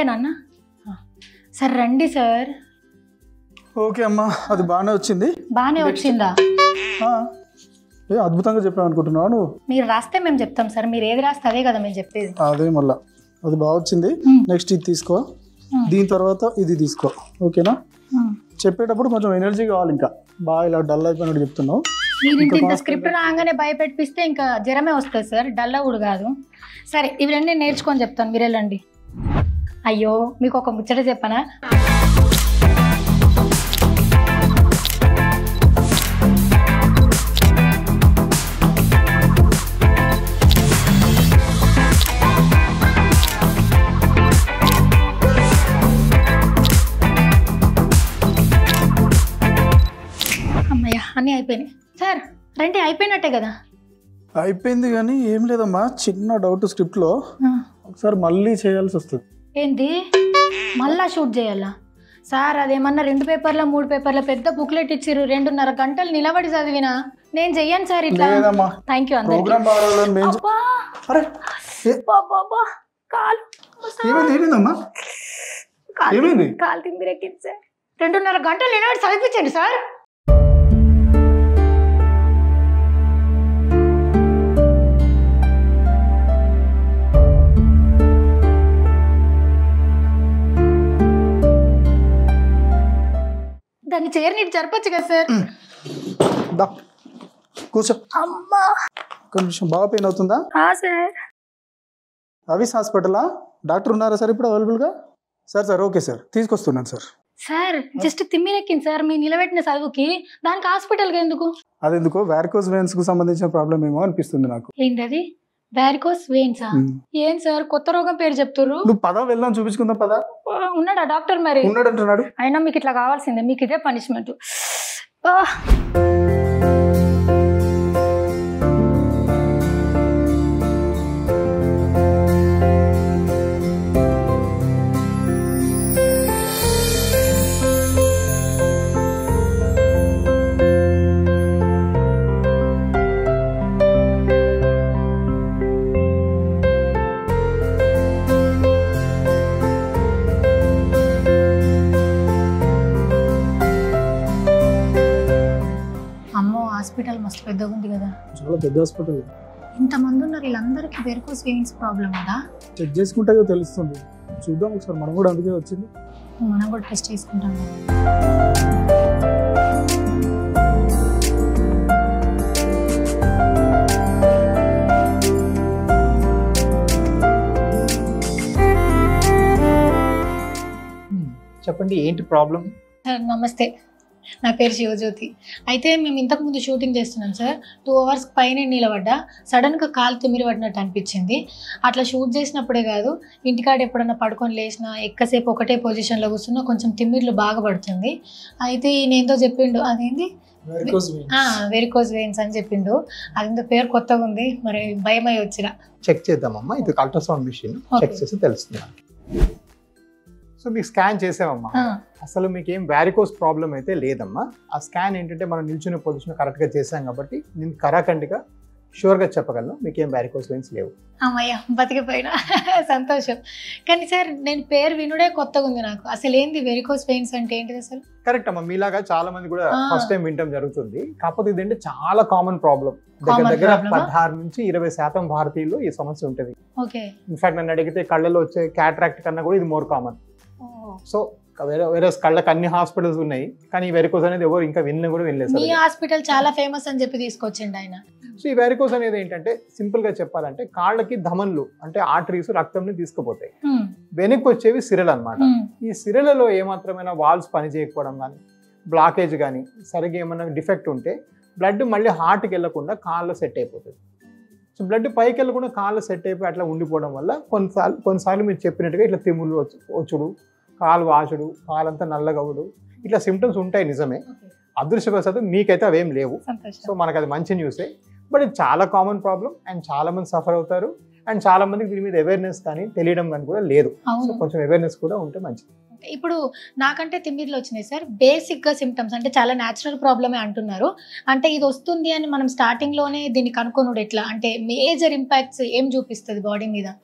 అంతేనా అన్న ఆ. సార్ రండి సార్ ఓకే అమ్మా అది బాగానే వచ్చింది బాగానే వచ్చిందా ఆ, ఏ అద్భుతంగా చెప్పావు అనుకుంటున్నావు నువ్వు మీరు రాస్తే మేము చెప్తాం సార్ మీరు ఏది రాస్తే అదే కదా మేము చెప్పేది అదే మళ్ళా అది బాగా వచ్చింది మ్మ్. నెక్స్ట్ ఇది తీసుకో మ్మ్. దీని తర్వాత ఇది తీసుకో ఓకేనా ఉమ్. చెప్పేటప్పుడు కొంచెం ఎనర్జీ కావాలి ఇంకా బాగా ఇలా డల్ అయిపోయినట్టు చెప్తున్నావు మీరు ఇంత ఇంత fast స్క్రిప్ట్ రాగానే భయపెట్టిస్తే ఇంకా జ్వరమే వస్తుంది సార్ డల్లా కూడా కాదు సరే ఇవి రెండు నేను నేర్చుకొని చెప్తాను మీరు వెళ్ళండి అయ్యో మీకు ఒక ముచ్చట చెప్పనా అమ్మయ్య అన్నీ అయిపోయినాయి సార్ రండి అయిపోయినట్టే కదా అయిపోయింది కానీ ఏం లేదమ్మా చిన్న డౌట్ స్క్రిప్ట్లో ఆ, ఒకసారి మళ్ళీ చేయాల్సి వస్తుంది ఏంటి మళ్ళా షూట్ చేయాలా సార్ అదేమన్నా రెండు పేపర్ల మూడు పేపర్ల పెద్ద బుక్లెట్ ఇచ్చిర్రు రెండున్నర గంటలు నిలబడి చదివినా నేను చెయ్యను సార్ ఇట్లా లేదమ్మా థ్యాంక్ యూ అందరికి ప్రోగ్రామ్ బాగా మేము చె- అబ్బా, అరే ఏ, అబ్బా, అబ్బా, అబ్బా. కాలు ఏమైంది ఏమైందమ్మా కాలు ఏమైంది? కాలు తిమ్మిరెక్కింది సార్ రెండున్నర గంటలు నిలబడి చదివించండి సార్ దాన్ని చేరి నీటి జరపచ్చు కదా సార్ దా కూర్చో అమ్మా ఒక్క నిమిషం బాగా పెయిన్ అవుతుందా ఆ సార్ అవిస్ హాస్పిటలా డాక్టర్ ఉన్నారా సార్ ఇప్పుడు అవైలబుల్గా సార్ సార్ ఓకే సార్ తీసుకొస్తున్నాను సార్ సార్ జస్ట్ తిమ్మిరెక్కింది సార్ మీ నిలబెట్టిన చదువుకి దానికి హాస్పిటల్కి ఎందుకు అది ఎందుకో వ్యారికోస్ వెయిన్స్కు సంబంధించిన ప్రాబ్లం ఏమో అనిపిస్తుంది నాకు ఏంటది వ్యారికోస్ వెయిన్సా ఉమ్. ఏం సార్ కొత్త రోగం పేరు చెప్తుర్రు నువ్వు పద వెళ్దాం చూపించుకుందాం పద ఆ, ఉన్నాడా డాక్టర్ మరి ఉన్నాడు అంటున్నాడు అయినా మీకు ఇట్లా కావాల్సిందే మీకు ఇదే పనిష్మెంట్ అమ్మో హాస్పిటల్ మస్తు పెద్దగా ఉంది కదా చాలా పెద్ద హాస్పిటల్ ఇంతమంది ఉన్నారు వీళ్ళందరికీ వెరికోస్ వెయిన్స్ ప్రాబ్లం కదా చెక్ చేసుకుంటే తెలుస్తుంది చూద్దాం ఒకసారి మనం కూడా అందుకే వచ్చింది మనం కూడా టెస్ట్ చేసుకుంటాం కదా చెప్పండి ఏంటి ప్రాబ్లం సార్ నమస్తే నా పేరు శివజ్యోతి అయితే మేము ఇంతకుముందు షూటింగ్ చేస్తున్నాం సార్ టూ అవర్స్ పైన నిలబడ్డా సడన్గా కాలు తిమిరి పడినట్టు అనిపించింది అట్లా షూట్ చేసినప్పుడే కాదు ఇంటికాడ ఎప్పుడన్నా పడుకొని లేచినా ఎక్కువసేపు ఒకటే పొజిషన్లో కూర్చున్నా కొంచెం తిమ్మిర్లు బాగా పడుతుంది అయితే ఈయన ఏందో చెప్పిండు అదేంది వెరికోజ్ వెయిన్స్ అని చెప్పిండు అదేందో పేరు కొత్తగా ఉంది మరి భయమై వచ్చిన చెక్ చేద్దామమ్మా ఇది అల్ట్రాసౌండ్ మిషన్ చెక్ Okay. చేసి తెలుస్తుంది సో మీకు స్కాన్ చేసామమ్మా ఆ, అసలు మీకు ఏం వ్యారికోస్ ప్రాబ్లం అయితే లేదమ్మా ఆ స్కాన్ ఏంటంటే మనం నిల్చున్న పొజిషన్ కరెక్ట్గా చేసాం కాబట్టి నేను కరాఖండిగా షూర్గా చెప్పగలను మీకు ఏం వ్యారికోస్ వెయిన్స్ లేవు అమ్మయ్య బతికిపోయినా సంతోషం కానీ సార్ నేను పేరు వినుడే కొత్తగా ఉంది నాకు అసలు ఏంది వెరికోస్ వెయిన్స్ అంటే ఏంటిది అసలు కరెక్ట్ అమ్మా మీలాగా చాలా మంది కూడా ఆ. ఫస్ట్ టైం వినటం జరుగుతుంది కాకపోతే ఇదేంటే చాలా కామన్ ప్రాబ్లం దగ్గర Common దగ్గర problem ఆ? పదహారు నుంచి ఇరవై శాతం భారతీయుల్లో ఈ సమస్య ఉంటుంది ఓకే ఇన్ఫాక్ట్ నన్ను అడిగితే కళ్ళలో వచ్చే క్యాట్రాక్ట్ కన్నా కూడా ఇది మోర్ కామన్ సో వేరే వేరే కళ్ళకి అన్ని హాస్పిటల్స్ ఉన్నాయి కానీ ఈ వెరికోస్ అనేది ఎవరు ఇంకా విన్న కూడా వినలేదు మీ సార్ హాస్పిటల్ చాలా ఫేమస్ అని చెప్పి తీసుకొచ్చిండు ఆయన సో ఈ వెరికోస్ అనేది ఏంటంటే సింపుల్ గా చెప్పాలంటే కాళ్ళకి ధమన్లు అంటే ఆర్టరీస్ రక్తంని తీసుకుపోతాయి హ్మ్, వెనక్కి వచ్చేవి సిరలు అన్నమాట హ్మ్, ఈ సిరలలో ఏమాత్రమైన వాల్స్ పని చేయకపోవడం కానీ బ్లాకేజ్ కానీ సరిగ్గా ఏమైనా డిఫెక్ట్ ఉంటే బ్లడ్ మళ్ళీ హార్ట్కి వెళ్ళకుండా కాళ్ళు సెట్ అయిపోతుంది సో బ్లడ్ పైకి వెళ్ళకుండా కాళ్ళు సెట్ అయిపోయి అట్లా ఉండిపోవడం వల్ల కొన్నిసార్లు కొన్నిసార్లు మీరు చెప్పినట్టుగా ఇట్లా తిమ్ములు వచ్చు వచ్చుడు కాలు వాచుడు కాలంతా నల్లగవుడు ఇట్లా సిమ్టమ్స్ ఉంటాయి నిజమే ఓకే, అదృష్టవశాత్తు మీకైతే అవేం లేవు సో సంతోషం మనకు అది మంచి న్యూసే బట్ ఇది చాలా కామన్ ప్రాబ్లం అండ్ చాలా మంది సఫర్ అవుతారు అండ్ చాలా మందికి దీని మీద అవేర్నెస్ కానీ తెలియడం కానీ కూడా లేదు సో అవును కొంచెం అవేర్నెస్ కూడా ఉంటే మంచిది ఇప్పుడు నాకంటే తిమ్మిర్లు వచ్చినాయి సార్ బేసిక్ గా సిమ్టమ్స్ అంటే చాలా న్యాచురల్ ప్రాబ్లమే అంటున్నారు అంటే ఇది వస్తుంది అని మనం స్టార్టింగ్ లోనే దీన్ని కనుక్కొనుడు ఎట్లా అంటే మేజర్ ఇంపాక్ట్స్ ఏం చూపిస్తుంది బాడీ మీద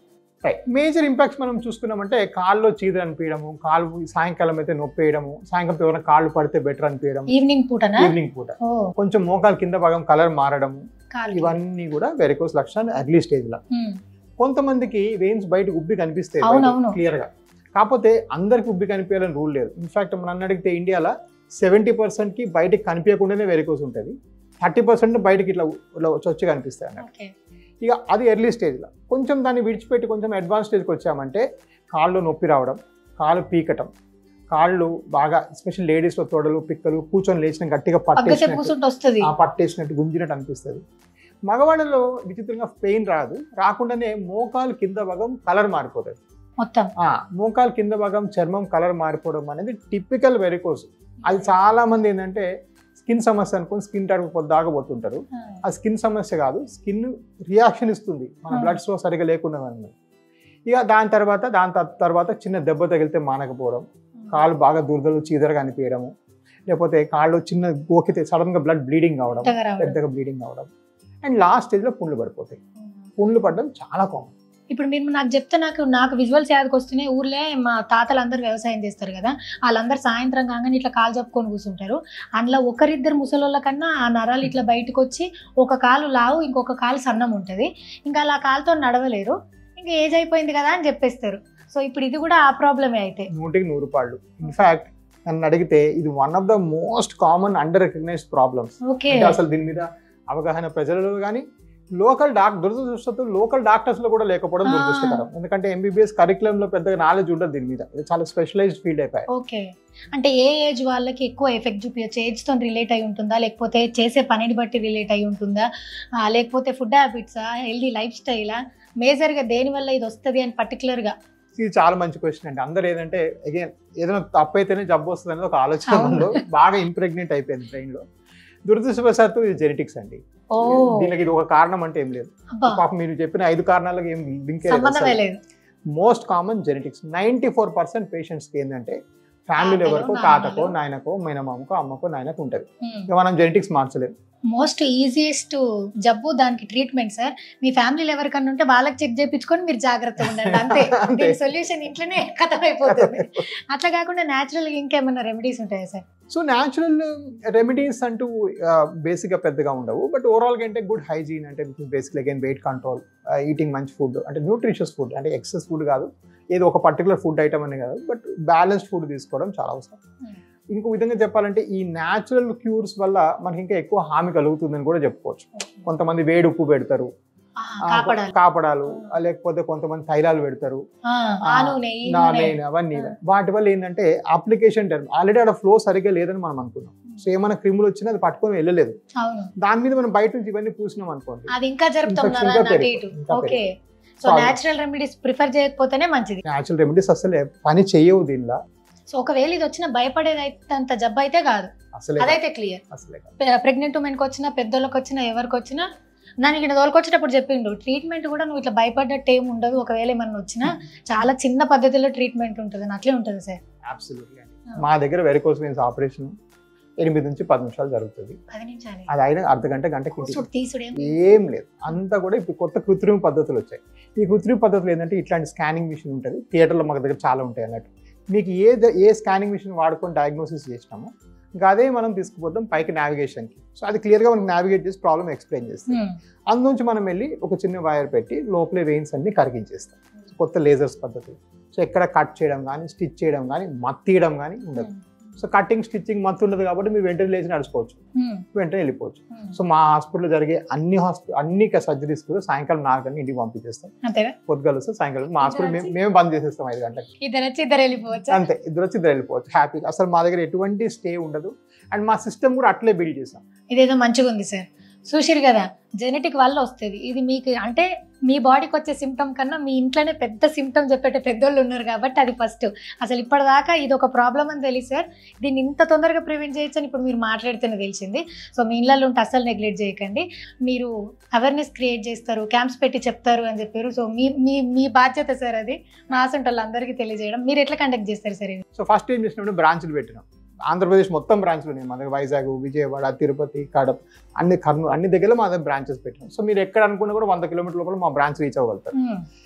రైట్ మేజర్ ఇంపాక్ట్స్ మనం చూసుకున్నామంటే కాల్లో చీదర అనిపించడము కాళ్ళు సాయంకాలం అయితే నొప్పి వేయడము సాయంకాలం ఎవరైనా కాళ్ళు పడితే బెటర్ అనిపించడం ఈవినింగ్ పూటనా ఈవినింగ్ పూట ఓ కొంచెం మోకాలు కింద భాగం కలర్ మారడము కాలు ఇవన్నీ కూడా వెరికోస్ లక్షణాలు ఎర్లీ స్టేజ్ లో ఉమ్, కొంతమందికి వెయిన్స్ బయట ఉబ్బి కనిపిస్తాయి అవునవును. క్లియర్ గా కాకపోతే అందరికి ఉబ్బి కనిపించాలని రూల్ లేదు ఇన్ఫాక్ట్ మనం నన్ను అడిగితే ఇండియాలో సెవెంటీ పర్సెంట్ కి బయటకి కనిపించకుండానే వెరికోస్ ఉంటుంది థర్టీ పర్సెంట్ బయటకి ఇట్లా ఇట్లా చొచ్చి కనిపిస్తాయి అన్నట్టు ఓకే ఇక అది ఎర్లీ స్టేజ్లో కొంచెం దాన్ని విడిచిపెట్టి కొంచెం అడ్వాన్స్ స్టేజ్కి వచ్చామంటే కాళ్ళు నొప్పి రావడం కాళ్ళు పీకటం కాళ్ళు బాగా ఎస్పెషల్ లేడీస్లో తోడలు పిక్కలు కూర్చొని లేచిన గట్టిగా పక్కసే పట్టేసినట్టు కూర్చుంటే వస్తుంది ఆ పట్టేసినట్టు గుంజినట్టు అనిపిస్తుంది మగవాళ్ళలో విచిత్రంగా పెయిన్ రాదు రాకుండానే మోకాలు కింద భాగం కలర్ మారిపోతుంది మొత్తం ఆ, మోకాలు కింద భాగం చర్మం కలర్ మారిపోవడం అనేది టిపికల్ వెరికోస్ అది చాలా మంది ఏంటంటే స్కిన్ సమస్య అనుకుని స్కిన్ తడుపు దాగబోతుంటారు ఆ స్కిన్ సమస్య కాదు స్కిన్ రియాక్షన్ ఇస్తుంది మన Hmm. బ్లడ్ ఫ్లో సరిగా లేకుండా వలన. ఇక దాని తర్వాత దాని త- తర్వాత చిన్న దెబ్బ తగిలితే మానకపోవడం కాళ్ళు బాగా దురదలు చీదరగా అనిపించడము లేకపోతే కాళ్ళు చిన్న గోకితే సడన్ గా బ్లడ్ బ్లీడింగ్ అవడం పెద్దగా రావడం. పెద్దగా బ్లీడింగ్ అవడం అండ్ లాస్ట్ స్టేజ్ లో పుండ్లు పడిపోతాయి పుండ్లు పడడం చాలా కామన్ ఇప్పుడు మీరు నాకు చెప్తే నాకు నాకు విజువల్స్ యాదకి వస్తున్నాయి ఊర్లే మా తాతలు అందరూ వ్యవసాయం చేస్తారు కదా వాళ్ళందరూ సాయంత్రం కాగానే ఇట్లా కాలు చెప్పుకొని కూర్చుంటారు అందులో ఒకరిద్దరు ముసలోళ్ళ కన్నా ఆ నరాలు ఇట్లా బయటకు వచ్చి ఒక కాలు లావు ఇంకొక కాలు సన్నం ఉంటుంది ఇంకా అలా కాలుతో నడవలేరు ఇంకా ఏజ్ అయిపోయింది కదా అని చెప్పేస్తారు సో ఇప్పుడు ఇది కూడా ఆ ప్రాబ్లమే అయితే నూటికి నూరు పాళ్ళు ఇన్ఫాక్ట్ నన్ను అడిగితే ఇది one of the most common under recognized problems okay అంటే అసలు దీని మీద అవగాహన ప్రజలలో కానీ లోకల్ డాక్ దురదృష్టతో లోకల్ డాక్టర్స్ లో కూడా లేకపోవడం ఆ. దురదృష్టకరం ఎందుకంటే ఎంబీబీఎస్ కరికులం లో పెద్దగా నాలెడ్జ్ ఉండదు దీని మీద ఇది చాలా స్పెషలైజ్డ్ ఫీల్డ్ అయిపోయాయి ఓకే అంటే ఏ ఏజ్ వాళ్ళకి ఎక్కువ ఎఫెక్ట్ చూపించచ్చు ఏజ్ తో రిలేట్ అయి ఉంటుందా లేకపోతే చేసే పనిని బట్టి రిలేట్ అయి ఉంటుందా ఆ, లేకపోతే ఫుడ్ హ్యాబిట్సా హెల్దీ లైఫ్ స్టైలా మేజర్గా దేని వల్ల ఇది వస్తుంది అని పర్టికులర్గా ఇది చాలా మంచి క్వశ్చన్ అండి అందరు ఏదంటే అగైన్ ఏదైనా తప్పు అయితేనే జబ్బు వస్తుంది అనేది ఒక ఆలోచన అవును. ఉందో బాగా ఇంప్రెగ్నెంట్ అయిపోయింది బ్రెయిన్ లో దురదృష్టవశాత్తు ఇది జెనెటిక్స్ అండి ఓ దీనికి ఇది ఒక కారణం అంటే ఏం లేదు అబ్బా పాపం మీరు చెప్పిన ఐదు కారణాలకు ఏం లింక్ సంబంధమే లేదు most common genetics ninety four percent పేషెంట్స్కి ఏంటంటే ఫ్యామిలీలో తాతలో, ఎవరికో నాన్నలో. తాతకో నాయనకో మేనమామకో అమ్మకో నాయనకో ఉంటుంది ఇక మనం జెనెటిక్స్ మార్చలేము మోస్ట్ ఈజియెస్ట్ జబ్బు దానికి ట్రీట్మెంట్ సార్ మీ ఫ్యామిలీలో ఎవరికన్నా ఉంటే వాళ్ళకి చెక్ చేయించుకొని మీరు జాగ్రత్తగా ఉండండి అంతే అంతే. దీని సొల్యూషన్ ఇంట్లోనే కథమైపోతుంది అట్లా కాకుండా న్యాచురల్ ఇంకేమైనా రెమెడీస్ ఉంటాయా సార్ సో న్యాచురల్ రెమెడీస్ అంటూ బేసిక్గా పెద్దగా ఉండవు బట్ ఓవరాల్గా అంటే గుడ్ హైజీన్ అంటే basic again weight control eating మంచి ఫుడ్ అంటే న్యూట్రిషియస్ ఫుడ్ అంటే ఎక్సెస్ ఫుడ్ కాదు ఏదో ఒక పర్టికులర్ ఫుడ్ ఐటమ్ అనే కాదు బట్ బ్యాలెన్స్డ్ ఫుడ్ తీసుకోవడం చాలా అవసరం ఇంకో విధంగా చెప్పాలంటే ఈ న్యాచురల్ క్యూర్స్ వల్ల మనకి ఇంకా ఎక్కువ హామీ కలుగుతుందని కూడా చెప్పుకోవచ్చు కొంతమంది వేడి ఉప్పు పెడతారు ఆ, ఆ, కాపాడాలి కాపడాలు ఆ, లేకపోతే కొంతమంది తైలాలు పెడతారు ఆ, ఆ నూనె ఈ నా నూనె నేను అవన్నీ వాటి వల్ల ఏంటంటే అప్లికేషన్ టైం ఆల్రెడీ ఆడ ఫ్లో సరిగ్గా లేదని మనం అనుకున్నాం సో ఏమైనా క్రిములు వచ్చినా అది పట్టుకొని వెళ్ళలేదు అవును దాని మీద మనం బయట నుంచి ఇవన్నీ పూసినాం అనుకోండి అది ఇంకా జరుపుతాం Infection కదా ఇంకా అటు పెరుగు- ఇటు ఇంకా okay so So, natural remedies prefer చేయకపోతేనే మంచిది న్యాచురల్ రెమెడీస్ అసలు పని చేయవు దీనిలో సో ఒకవేళ ఇది వచ్చిన భయపడేది అయితే అంత జబ్బు అయితే కాదు అసలే అదైతే క్లియర్ అసలే కాదు. ప్రెగ్నెంట్ ఉమెన్కి వచ్చినా పెద్దోళ్ళకి వచ్చినా ఎవరికి వచ్చినా నన్ను ఇక్కడ తోలుకొచ్చేటప్పుడు చెప్పిండు ట్రీట్మెంట్ కూడా నువ్వు ఇట్లా భయపడ్డట్టు ఏమి ఉండదు ఒకవేళ ఏమన్నా వచ్చినా చాలా చిన్న పద్ధతిలో ట్రీట్మెంట్ ఉంటుంది అని అట్లే ఉంటుంది సార్ Absolutely అండి. మా దగ్గర వెరికోస్ వెయిన్స్ ఆపరేషన్ ఎనిమిది నుంచి పది నిమిషాలు జరుగుతుంది పది నిమిషాలు అది అయిన అర్ధ గంట గంటకి ఇంటికి కూసుడు తీసుడు ఏం ఏం లేదు అంతా కూడా ఇప్పుడు కొత్త కృత్రిమ పద్ధతులు వచ్చాయి ఈ కృత్రిమ పద్ధతులు ఏంటంటే ఇట్లాంటి స్కానింగ్ మిషన్ ఉంటుంది థియేటర్లో మాకు దగ్గర చాలా ఉంటాయి అన్నట్టు మీకు ఏ ద- ఏ స్కానింగ్ మిషన్ వాడుకొని డయాగ్నోసిస్ చేసినామో ఇంకా అదే మనం తీసుకుపోతాం పైకి నావిగేషన్కి సో అది క్లియర్గా మనకి నావిగేట్ చేసి ప్రాబ్లమ్ ఎక్స్ప్లెయిన్ చేస్తాం హ్మ్. అందులోంచి మనం వెళ్ళి ఒక చిన్న వైర్ పెట్టి లోపలే వెయిన్స్ అన్ని కరిగించేస్తాం సో కొత్త లేజర్స్ పద్ధతి సో ఎక్కడ కట్ చేయడం కానీ స్టిచ్ చేయడం కానీ మత్తీయడం కానీ ఉండదు సో కటింగ్ స్టిచ్చింగ్ మత్తు ఉండదు కాబట్టి మీరు వెంటనే లేచి నడుచుకోవచ్చు హ్మ్. వెంటనే వెళ్ళిపోవచ్చు హ్మ్. సో మా హాస్పిటల్లో జరిగే అన్ని హాస్పిటల్ అన్ని సర్జరీస్ కూడా సాయంకాలం నాలుగు గంటలకు ఇంటికి పంపించేస్తాం అంతేనా పొద్దుగాల వస్తే సాయంకాలం మా హాస్పిటల్ మేము మేమే బంద్ చేసేస్తాం ఐదు గంటలకి ఇద్దరు వచ్చి ఇద్దరు వెళ్ళిపోవచ్చు అంతే ఇద్దరు వచ్చి ఇద్దరు వెళ్ళిపోవచ్చు హ్యాపీగా అసలు మా దగ్గర ఎటువంటి స్టే ఉండదు అండ్ మా సిస్టమ్ కూడా అట్లే బిల్డ్ చేసాం ఇదేదో మంచిగా ఉంది సార్ చూసిరు కదా జెనెటిక్ వల్ల వస్తుంది ఇది మీకు అంటే మీ బాడీకి వచ్చే సిమ్టమ్ కన్నా మీ ఇంట్లోనే పెద్ద సిమ్టమ్ చెప్పేట పెద్దోళ్ళు ఉన్నారు కాబట్టి అది ఫస్ట్ అసలు ఇప్పటిదాకా ఇది ఒక ప్రాబ్లం అని తెలియదు సార్ దీన్ని ఇంత తొందరగా ప్రివెంట్ చేయొచ్చు అని ఇప్పుడు మీరు మాట్లాడితేనే తెలిసింది సో మీ ఇళ్ళల్లో ఉంటే అసలు నెగ్లెక్ట్ చేయకండి మీరు అవేర్నెస్ క్రియేట్ చేస్తారు క్యాంప్స్ పెట్టి చెప్తారు అని చెప్పారు సో మీ మీ మీ బాధ్యత సార్ అది మా అసంటి వాళ్ళందరికీ తెలియజేయడం మీరు ఎట్లా కండక్ట్ చేస్తారు సార్ ఇది సో ఫస్ట్ ఏం చేసినప్పుడు బ్రాంచ్లు పెట్టినాం ఆంధ్రప్రదేశ్ మొత్తం బ్రాంచ్లు ఉన్నాయి మన దగ్గర వైజాగ్ విజయవాడ తిరుపతి కడప అన్ని కర్నూలు అన్ని దగ్గర మా దగ్గర బ్రాంచెస్ పెట్టినాం సో మీరు ఎక్కడ అనుకున్నా కూడా వంద కిలోమీటర్ లోపల మా బ్రాంచ్ రీచ్ అవ్వగలుగుతారు హ్మ్.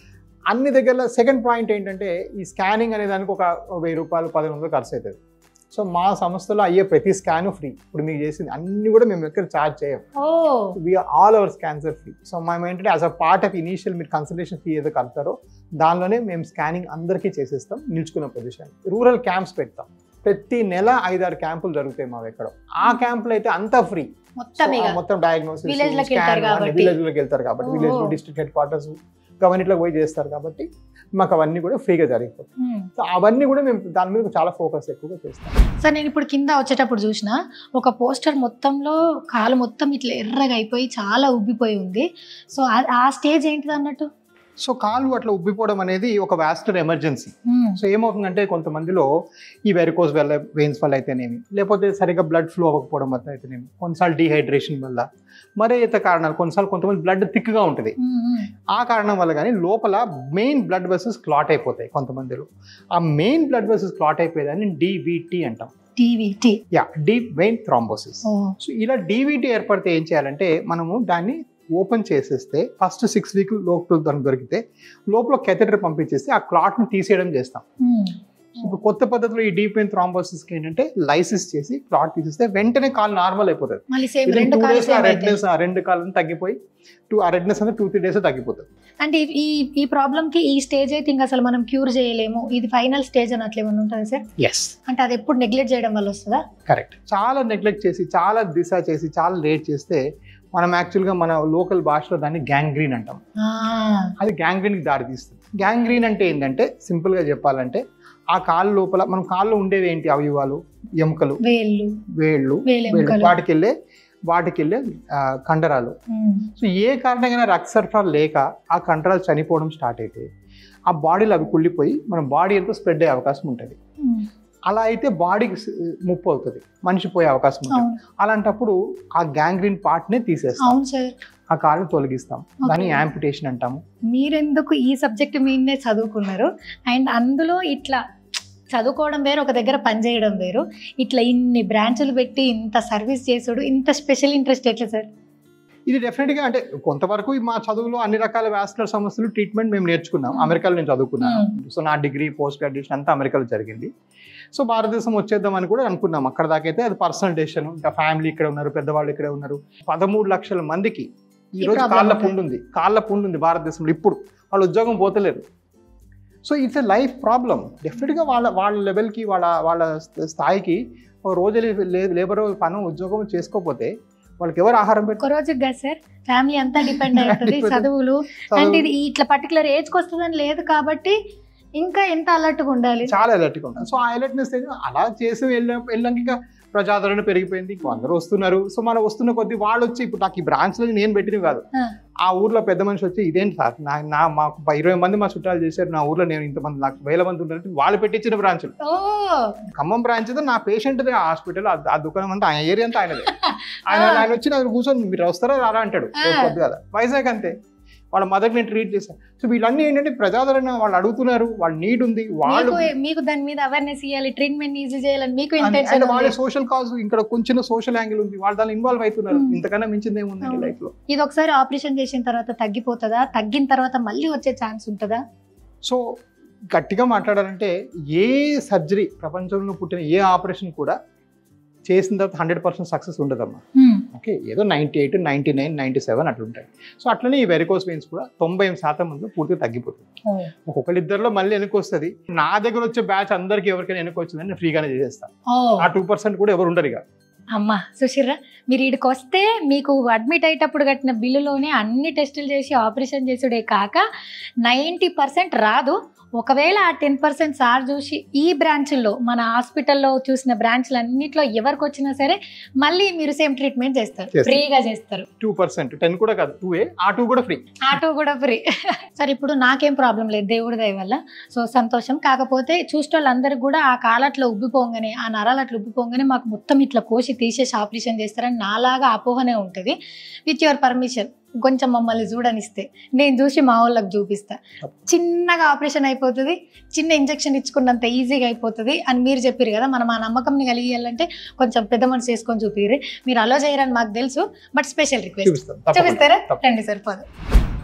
అన్ని దగ్గర సెకండ్ పాయింట్ ఏంటంటే ఈ స్కానింగ్ అనే దానికి ఒక వెయ్యి రూపాయలు పదిహేను వందలు ఖర్చు అవుతుంది సో మా సంస్థలో అయ్యే ప్రతి స్కాను ఫ్రీ ఇప్పుడు మీకు చేసింది అన్ని కూడా మేము ఎక్కడ ఛార్జ్ చేయం oh we're all our scans are free so మేము ఏంటంటే as a part of initial మీరు కన్సల్టేషన్ ఫీ ఏదో కడతారో దానిలోనే మేము స్కానింగ్ అందరికీ చేసేస్తాం నిల్చుకున్న పొజిషన్ రూరల్ క్యాంప్స్ పెడతాం ప్రతి నెల ఐదారు క్యాంపులు జరుగుతాయి మావి ఎక్కడ ఆ క్యాంపులు అయితే అంతా ఫ్రీ మొత్తం ఇక మొత్తం డయాగ్నోసిస్ Village లోకి వెళ్తారు కాబట్టి. విలేజ్ లోకి వెళ్తారు కాబట్టి ఓహో. విలేజ్ డిస్ట్రిక్ట్ హెడ్ క్వార్టర్స్ గవర్నమెంట్లోకి పోయి చేస్తారు కాబట్టి మాకు అవన్నీ కూడా ఫ్రీగా జరిగిపోతాయి ఉమ్. సో అవన్నీ కూడా మేము దాని మీద చాలా ఫోకస్ ఎక్కువగా చేస్తాం సార్ నేను ఇప్పుడు కింద వచ్చేటప్పుడు చూసిన ఒక పోస్టర్ మొత్తంలో కాలు మొత్తం ఇట్లా ఎర్రగా అయిపోయి చాలా ఉబ్బిపోయి ఉంది సో ఆ- ఆ స్టేజ్ ఏంటిది అన్నట్టు సో కాళ్ళు అట్లా ఉబ్బిపోవడం అనేది ఒక వ్యాస్టర్ ఎమర్జెన్సీ ఉమ్. సో ఏమవుతుందంటే కొంతమందిలో ఈ వెరికోస్ వల్ల వెయిన్స్ వల్ల అయితేనేమి లేకపోతే సరిగా బ్లడ్ ఫ్లో అవ్వకపోవడం వల్ల అయితేనేమి కొన్నిసార్లు డీహైడ్రేషన్ వల్ల మరే ఇతర కారణాలు కొన్నిసార్లు కొంతమంది బ్లడ్ థిక్గా ఉంటుంది ఉమ్, ఉమ్. ఆ కారణం వల్ల కానీ లోపల మెయిన్ బ్లడ్ వెసెస్ క్లాట్ అయిపోతాయి కొంతమందిలో ఆ మెయిన్ బ్లడ్ వెసెస్ క్లాట్ అయిపోయేదాన్ని డీవీటీ అంటాం టీవీటీ యా deep vein thrombosis oh so ఇలా డీవీటీ ఏర్పడితే ఏం చేయాలంటే మనము దాన్ని ఓపెన్ చేసేస్తే ఫస్ట్ సిక్స్ వీక్ లోపల దానికి దొరికితే లోపల కెథెటర్ పంపించేస్తే ఆ క్లాట్ని తీసేయడం చేస్తాం ఉమ్. ఇప్పుడు కొత్త పద్ధతిలో ఈ డీప్ వెయిన్ థ్రాంబోసిస్కి ఏంటంటే లైసిస్ చేసి క్లాట్ తీసేస్తే వెంటనే కాలు నార్మల్ అయిపోతుంది మళ్ళీ సేమ్ Within రెండు two కాలు days ఆ రెడ్నెస్ ఆ రెండు కాళ్ళని తగ్గిపోయి టూ ఆ రెడ్నెస్ అనేది టూ త్రీ డేస్ తగ్గిపోతుంది అంటే ఈ- ఈ ఈ ప్రాబ్లమ్ కి ఈ స్టేజ్ అయితే ఇంకా అసలు మనం క్యూర్ చేయలేము ఇది ఫైనల్ స్టేజ్ అని అట్లా ఏమన్నా ఉంటుంది సార్ ఎస్ అంటే అది ఎప్పుడు నెగ్లెక్ట్ చేయడం వల్ల వస్తుందా కరెక్ట్ చాలా నెగ్లెక్ట్ చేసి చాలా దిశ చేసి చాలా లేట్ చేస్తే మనం యాక్చువల్గా మన లోకల్ భాషలో దాన్ని గ్యాంగ్రీన్ అంటాం ఆ, అది గ్యాంగ్రీన్కి దారి తీస్తుంది గ్యాంగ్రీన్ అంటే ఏంటంటే సింపుల్గా చెప్పాలంటే ఆ కాలు లోపల మనం కాళ్ళు ఉండేవి ఏంటి అవయవాలు ఎముకలు వేళ్ళు వేళ్ళు వేలు వేళ్ళు ఎముకలు వాటికి వెళ్ళే వాటికి వెళ్ళే ఆ, కండరాలు ఉమ్. సో ఏ కారణంగా రక్త సరఫరా లేక ఆ కండరాలు చనిపోవడం స్టార్ట్ అయితే ఆ బాడీలో అవి కుళ్ళిపోయి మన బాడీ ఎంతో స్ప్రెడ్ అయ్యే అవకాశం ఉంటుంది ఉమ్. అలా అయితే బాడీకి ముప్పు అవుతుంది మనిషి పోయే అవకాశం ఉంటుంది అవును అలాంటప్పుడు ఆ గ్యాంగ్రీన్ పార్ట్నే తీసేస్తాం అవును సార్ ఆ కాలుని తొలగిస్తాం దాన్ని Okay. యాంపిటేషన్ అంటాము మీరెందుకు ఈ సబ్జెక్ట్ మీనే చదువుకున్నారు అండ్ అందులో ఇట్లా చదువుకోవడం వేరు ఒక దగ్గర పనిచేయడం వేరు ఇట్లా ఇన్ని బ్రాంచులు పెట్టి ఇంత సర్వీస్ చేసుడు ఇంత స్పెషల్ ఇంట్రెస్ట్ ఎట్లా సార్ ఇది డెఫినెట్గా అంటే కొంతవరకు మా చదువులో అన్ని రకాల వ్యాస్కులర్ సమస్యలు ట్రీట్మెంట్ మేము నేర్చుకున్నాం Hmm. అమెరికాలో నేను చదువుకున్నాను సో నా డిగ్రీ పోస్ట్ గ్రాడ్యుయేషన్ అంతా అమెరికాలో జరిగింది సో భారతదేశం వచ్చేద్దామని కూడా అనుకున్నాం అక్కడ దాకైతే అది పర్సనల్ డెసిషన్ ఇంకా ఫ్యామిలీ ఇక్కడ ఉన్నారు పెద్దవాళ్ళు ఇక్కడే ఉన్నారు పదమూడు లక్షల మందికి ఈ ఈ రోజు problem కాళ్ళ ఉంటుంది. పుండు ఉంది కాళ్ళ పుండు ఉంది భారతదేశంలో ఇప్పుడు వాళ్ళు ఉద్యోగం పోతలేరు so it's a life problem డెఫినెట్గా వాళ్ళ వాళ్ళ లెవెల్కి వాళ్ళ వాళ్ళ స్థాయికి ఒక రోజు లేబర్ పని ఉద్యోగం చేసుకోకపోతే వాళ్ళకి ఎవరు ఆహారం ఒక పెట్టారు రోజు కదా సార్ ఫ్యామిలీ అంతా డిపెండ్ అవుతుంది Depend- చదువులు అండ్ ఇది ఇట్లా పర్టికులర్ ఏజ్కి వస్తుందని లేదు కాబట్టి ఇంకా ఎంత అలర్ట్గా ఉండాలి చాలా అలర్ట్గా ఉంటాను సో ఆ అలర్ట్నెస్ అలా చేసి వెళ్ళ వెళ్ళాక ఇంకా ప్రజాదరణ పెరిగిపోయింది ఇంకో అందరూ వస్తున్నారు సో మనం వస్తున్న కొద్దీ వాళ్ళు వచ్చి ఇప్పుడు నాకు ఈ బ్రాంచ్లో నేను పెట్టినవి కాదు ఆ. ఆ ఊర్లో పెద్ద మనిషి వచ్చి ఇదేంటి సార్ నా నా మాకు ప- ఇరవై మంది మా చుట్టాలు చేశారు నా ఊర్లో నేను ఇంతమంది నాకు వేల మంది ఉన్నారు వాళ్ళు పెట్టించిన బ్రాంచ్లు ఓ ఖమ్మం బ్రాంచ్ నా పేషెంట్ హాస్పిటల్ ఆ దుకాణం అంతా ఆయన ఏరియా అంతా ఆయనదే ఆయన ఆయన వచ్చి నాకు కూర్చొని మీరు వస్తారా రారా అంటాడు ఆ. రేపు పొద్దుగాల వైజాగ్ అంతే వాళ్ళ మదర్ నేను ట్రీట్ చేశాను సో వీళ్ళన్నీ ఏంటంటే ప్రజాదరణ వాళ్ళు అడుగుతున్నారు వాళ్ళ నీడ్ ఉంది వాళ్ళు మీకు మీకు దాని మీద అవేర్నెస్ ఇవ్వాలి ట్రీట్మెంట్ ఈజీ చేయాలని మీకు అండ్ ఇంటెన్షన్ అండ్ వాళ్ళ సోషల్ కాజ్ ఇక్కడ కొంచెం సోషల్ యాంగిల్ ఉంది వాళ్ళు దాని ఇన్వాల్వ్ అవుతున్నారు Hmm. ఇంతకన్నా మించింది ఏముందండి అవును. లైఫ్ లో ఇది ఒకసారి ఆపరేషన్ చేసిన తర్వాత తగ్గిపోతుందా తగ్గిన తర్వాత మళ్ళీ వచ్చే ఛాన్స్ ఉంటుందా సో గట్టిగా మాట్లాడాలంటే ఏ సర్జరీ ప్రపంచంలో పుట్టిన ఏ ఆపరేషన్ కూడా చేసిన తర్వాత హండ్రెడ్ పర్సెంట్ సక్సెస్ ఉండదమ్మా ఓకే ఏదో ninety eight ninety nine ninety seven అట్లుంటాయి సో అట్లనే ఈ వెరికోస్ వెయిన్స్ కూడా తొంభై ఎనిమిది శాతం మంది పూర్తిగా తగ్గిపోతుంది ఒక్కొక్కరిద్దరిలో మళ్ళీ వెనక్కి వస్తుంది నా దగ్గర వచ్చే బ్యాచ్ అందరికీ ఎవరికైనా వెనక్కి వచ్చిందని నేను ఫ్రీగానే చేసేస్తాను ఓ ఆ టూ పర్సెంట్ కూడా ఎవరు ఉండరు ఇక అమ్మా సుశీర్రా మీరు ఈడికి వస్తే మీకు అడ్మిట్ అయ్యేటప్పుడు కట్టిన బిల్లులోనే అన్ని టెస్టులు చేసి ఆపరేషన్ చేసుడే కాక నైంటీ పర్సెంట్ రాదు ఒకవేళ ఆ టెన్ పర్సెంట్ సార్ చూసి ఈ బ్రాంచ్ల్లో మన హాస్పిటల్లో చూసిన బ్రాంచ్లు అన్నింటిలో ఎవరికి వచ్చినా సరే మళ్ళీ మీరు సేమ్ ట్రీట్మెంట్ చేస్తారు చేస్తాం. ఫ్రీగా చేస్తారు టూ పర్సెంట్ టెన్ కూడా కాదు టూ ఏ ఆ టూ కూడా ఫ్రీ ఆటో కూడా ఫ్రీ సార్ ఇప్పుడు నాకేం ప్రాబ్లం లేదు దేవుడి దయ వల్ల సో సంతోషం కాకపోతే చూసిన వాళ్ళందరికీ కూడా ఆ కాలట్లో ఉబ్బిపోగానే ఆ నరాలు అట్లా ఉబ్బిపోగానే మాకు మొత్తం ఇట్లా కోసి తీసేసి ఆపరేషన్ చేస్తారని నాలాగా అపోహనే ఉంటుంది విత్ యువర్ పర్మిషన్ కొంచెం మమ్మల్ని చూడనిస్తే నేను చూసి మా వాళ్ళకి చూపిస్తా చిన్నగా ఆపరేషన్ అయిపోతుంది చిన్న ఇంజెక్షన్ ఇచ్చుకున్నంత ఈజీగా అయిపోతుంది అని మీరు చెప్పారు కదా మనం ఆ నమ్మకంని కలిగియాలంటే కొంచెం పెద్ద మనసు చేసుకొని చూపిరి మీరు అలో చేయరని మాకు తెలుసు బట్ స్పెషల్ రిక్వెస్ట్ చూపిస్తాం తప్పకుండా. చూపిస్తారా తప్పకుండా. రండి సార్ పద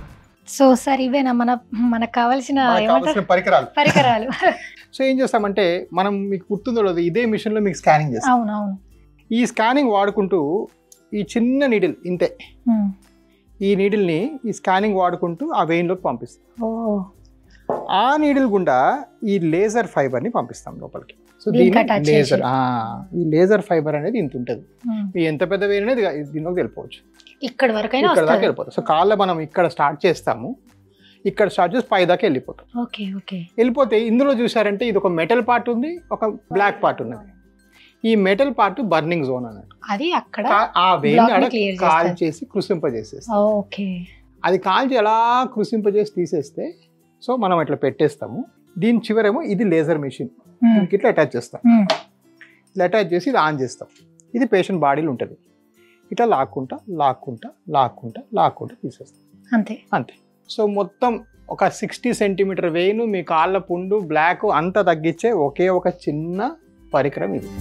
సో సార్ ఇవేనా మన మనకు కావాల్సిన మనకు ఏమంటారు కావాల్సిన పరికరాలు పరికరాలు సో ఏం చేస్తామంటే మనం మీకు గుర్తుందో లేదో ఇదే మిషన్లో మీకు స్కానింగ్ చేస్తాం అవును అవును ఈ స్కానింగ్ వాడుకుంటూ ఈ చిన్న నీడిల్ ఇంతే ఉమ్. ఈ నీడిల్ని ఈ స్కానింగ్ వాడుకుంటూ ఆ వెయిన్లోకి పంపిస్తాం ఓ ఆ నీడిల్ గుండా ఈ లేజర్ ఫైబర్ని పంపిస్తాం లోపలికి సో దీనికి దీన్ని attach లేజర్ చేసి. ఈ లేజర్ ఫైబర్ అనేది ఇంత ఉంటుంది ఉమ్. మీ ఎంత పెద్ద వెయిన్ అనేది దీనిలోకి వెళ్ళిపోవచ్చు ఇక్కడ వరకైనా ఇక్కడ దాకా వస్తుంది వెళ్ళిపోతుంది సో కాళ్ళ మనం ఇక్కడ స్టార్ట్ చేస్తాము ఇక్కడ స్టార్ట్ చేసి పై దాకా వెళ్ళిపోతాం ఓకే ఓకే వెళ్ళిపోతే ఇందులో చూసారంటే ఇది ఒక మెటల్ పార్ట్ ఉంది ఒక బ్లాక్ పార్ట్ ఉన్నది ఈ మెటల్ పార్ట్ బర్నింగ్ జోన్ అన్నట్టు అది అక్కడ కా- ఆ వెయిన్ Block ని ఆడ clear కాల్ చేస్తారు. చేసి కృషింపజేసేస్తాం ఓకే అది కాల్చి ఎలా కృషింపజేసి తీసేస్తే సో మనం ఇట్లా పెట్టేస్తాము దీని చివరేమో ఇది లేజర్ మెషిన్ ఉమ్. దీనికి ఇట్లా అటాచ్ చేస్తాం ఉమ్. ఇట్లా అటాచ్ చేసి ఇది ఆన్ చేస్తాం ఇది పేషెంట్ బాడీలో ఉంటుంది ఇట్లా లాక్కుంటా లాక్కుంటా లాక్కుంటా లాక్కుంటా తీసేస్తాం అంతే అంతే సో మొత్తం ఒక సిక్స్టీ సెంటీమీటర్ వెయిన్ మీ కాళ్ళ పుండు బ్లాక్ అంతా తగ్గించే ఒకే ఒక చిన్న పరికరం ఇది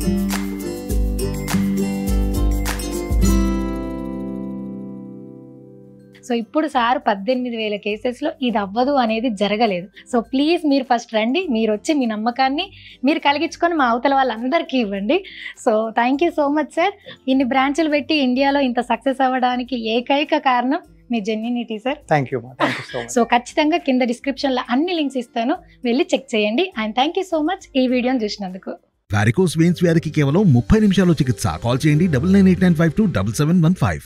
సో ఇప్పుడు సార్ పద్దెనిమిది వేల కేసెస్లో ఇది అవ్వదు అనేది జరగలేదు సో ప్లీజ్ మీరు ఫస్ట్ రండి మీరు వచ్చి మీ నమ్మకాన్ని మీరు కలిగించుకొని మా అవతల వాళ్ళందరికీ ఇవ్వండి so thank you so much sir ఇన్ని బ్రాంచులు పెట్టి ఇండియాలో ఇంత సక్సెస్ అవ్వడానికి ఏకైక కారణం మీ జెన్యునిటీ సార్ థ్యాంక్ యూ మా thank you so much so ఖచ్చితంగా కింద డిస్క్రిప్షన్లో అన్ని లింక్స్ ఇస్తాను వెళ్ళి చెక్ చేయండి and thank you so much ఈ వీడియోని చూసినందుకు వారికోస్ వెయిన్స్ వ్యాధికి కేవలం ముప్పై నిమిషాల్లో చికిత్స కాల్ చేయండి double nine eight nine five two double seven one five